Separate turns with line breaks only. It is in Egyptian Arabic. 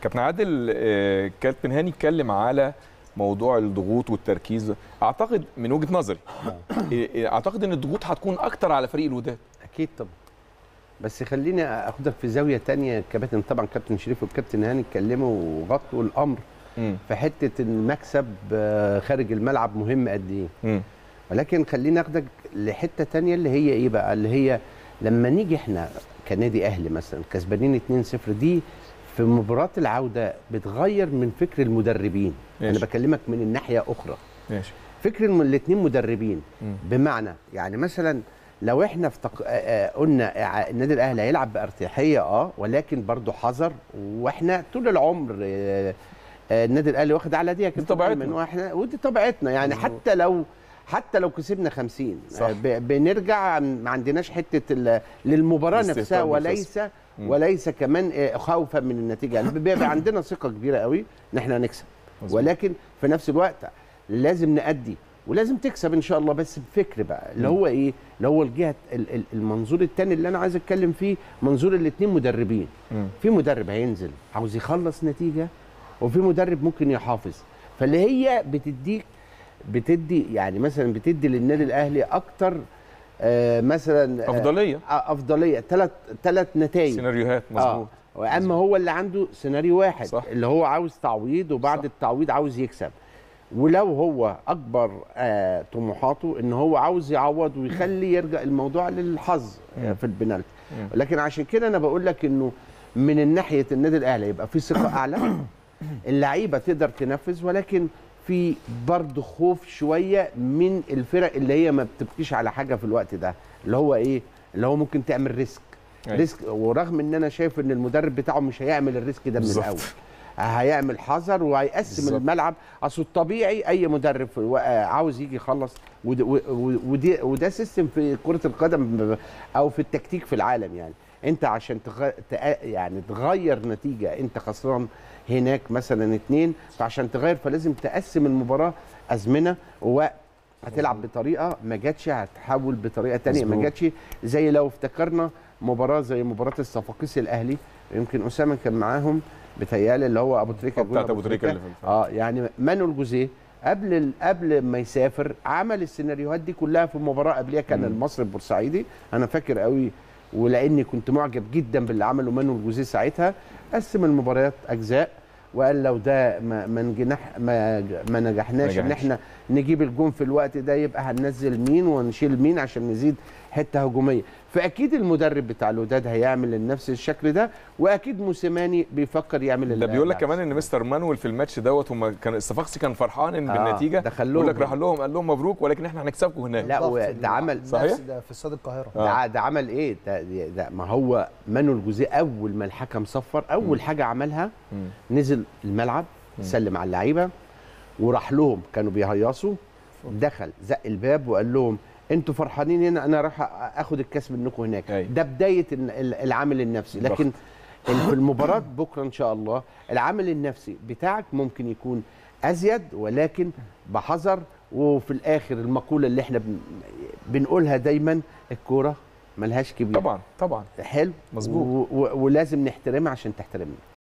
كابتن عادل آه، كابتن هاني اتكلم على موضوع الضغوط والتركيز اعتقد من وجهه نظري آه، اعتقد ان الضغوط هتكون اكتر على فريق الوداد
اكيد طبعا بس خليني اخدك في زاويه تانية كابتن طبعا كابتن شريف والكابتن هاني اتكلموا وغطوا الامر
مم.
في حته المكسب آه، خارج الملعب مهم قد ايه
مم.
ولكن خليني اخدك لحته تانية اللي هي ايه بقى اللي هي لما نيجي احنا كنادي اهلي مثلا كسبانين 2-0 دي في مباراه العوده بتغير من فكر المدربين
ماشي.
انا بكلمك من الناحيه اخرى
ماشي
فكر ان الاثنين مدربين
مم.
بمعنى يعني مثلا لو احنا في تق... آه، آه، قلنا ع- النادي الاهلي هيلعب بارتياحيه اه ولكن برضه حذر واحنا طول العمر آه، آه، النادي الاهلي واخد على دي يا كابتن
طبيعتنا.
أيمن، واحنا ودي طبيعتنا يعني
مظبوط.
حتى لو حتى لو كسبنا 50
صح.
آه، ب... بنرجع ما عندناش حته ال... للمباراه
الاستهتار
نفسها
بالخصم.
وليس
مم.
وليس كمان آه، خوفا من النتيجه يعني بيبقى عندنا ثقه كبيره قوي ان احنا هنكسب
مظبوط.
ولكن في نفس الوقت لازم نأدي ولازم تكسب ان شاء الله بس بفكر بقى اللي هو ايه اللي هو الجهه ال- ال- المنظور الثاني اللي انا عايز اتكلم فيه منظور الاثنين مدربين
مم.
في مدرب هينزل عاوز يخلص نتيجه وفي مدرب ممكن يحافظ فاللي هي بتديك بتدي يعني مثلا بتدي للنادي الاهلي اكتر آه مثلا آه،
افضليه
آه، افضليه ثلاث ثلاث نتائج
سيناريوهات مظبوط
واما هو اللي عنده سيناريو واحد
صح.
اللي هو عاوز تعويض وبعد
صح.
التعويض عاوز يكسب ولو هو اكبر آه طموحاته ان هو عاوز يعوض ويخلي يرجع الموضوع للحظ آه
مم.
في البنالتي
مم.
لكن عشان كده انا بقول لك انه من ناحيه النادي الاهلي يبقى في ثقه اعلى اللعيبه تقدر تنفذ ولكن في برضه خوف شويه من الفرق اللي هي ما بتبكيش على حاجه في الوقت ده اللي هو ايه اللي هو ممكن تعمل ريسك
أيوة.
ريسك ورغم ان انا شايف ان المدرب بتاعه مش هيعمل الريسك ده من
بالظبط.
الاول هيعمل حذر وهيقسم
بالظبط.
الملعب اصل الطبيعي اي مدرب في الو- آه، عاوز يجي يخلص ود- و- و- ودي وده سيستم في كره القدم ب- او في التكتيك في العالم يعني انت عشان تغ... تق- يعني تغير نتيجه انت خسران هناك مثلا اتنين فعشان تغير فلازم تقسم المباراه ازمنه ووقت هتلعب بطريقه ما جاتش هتحول بطريقه تانية ما
مظبوط.
جاتش زي لو افتكرنا مباراه زي مباراه الصفاقسي الاهلي يمكن اسامه كان معاهم بتهيالي اللي هو ابو تريكه جون
بتاعت ابو تريكه اللي في
اه يعني مانويل جوزيه قبل ال- قبل ما يسافر عمل السيناريوهات دي كلها في مباراه قبلها كان
مم.
المصري البورسعيدي انا فاكر قوي ولاني كنت معجب جدا باللي عمله مانويل جوزيه ساعتها قسم المباريات اجزاء وقال لو ده ما ما نجنح ما ما نجحناش ان
نجحش.
احنا نجيب الجون في الوقت ده يبقى هننزل مين ونشيل مين عشان نزيد حته هجوميه فاكيد المدرب بتاع الوداد هيعمل نفس الشكل ده واكيد موسيماني بيفكر يعمل
ده بيقول لك
العكس.
كمان ان مستر مانويل في الماتش دوت هم كان الصفاقسي كان فرحان ان
آه،
بالنتيجه
دخل
بيقول
لهم.
لك راح لهم قال لهم مبروك ولكن احنا هنكسبكم هناك
لا،
الضغط
وده عمل-
النفسي
صحيح؟
ده في استاد القاهره
آه.
ده, ده عمل ايه ده, ده ما هو مانويل جوزيه اول ما الحكم صفر اول
مم.
حاجه عملها
مم.
نزل الملعب
مم.
سلم على اللعيبه وراح لهم كانوا بيهيصوا دخل زق الباب وقال لهم انتوا فرحانين هنا انا راح اخد الكاس منكم هناك
أيوة.
ده بدايه ال- ال- العامل النفسي لكن ال- في المباراه بكره ان شاء الله العامل النفسي بتاعك ممكن يكون ازيد ولكن بحذر وفي الاخر المقوله اللي احنا بن- بنقولها دايما الكوره ملهاش كبير
طبعا طبعا
حلو
مظبوط.
و- و- ولازم نحترمها عشان تحترمنا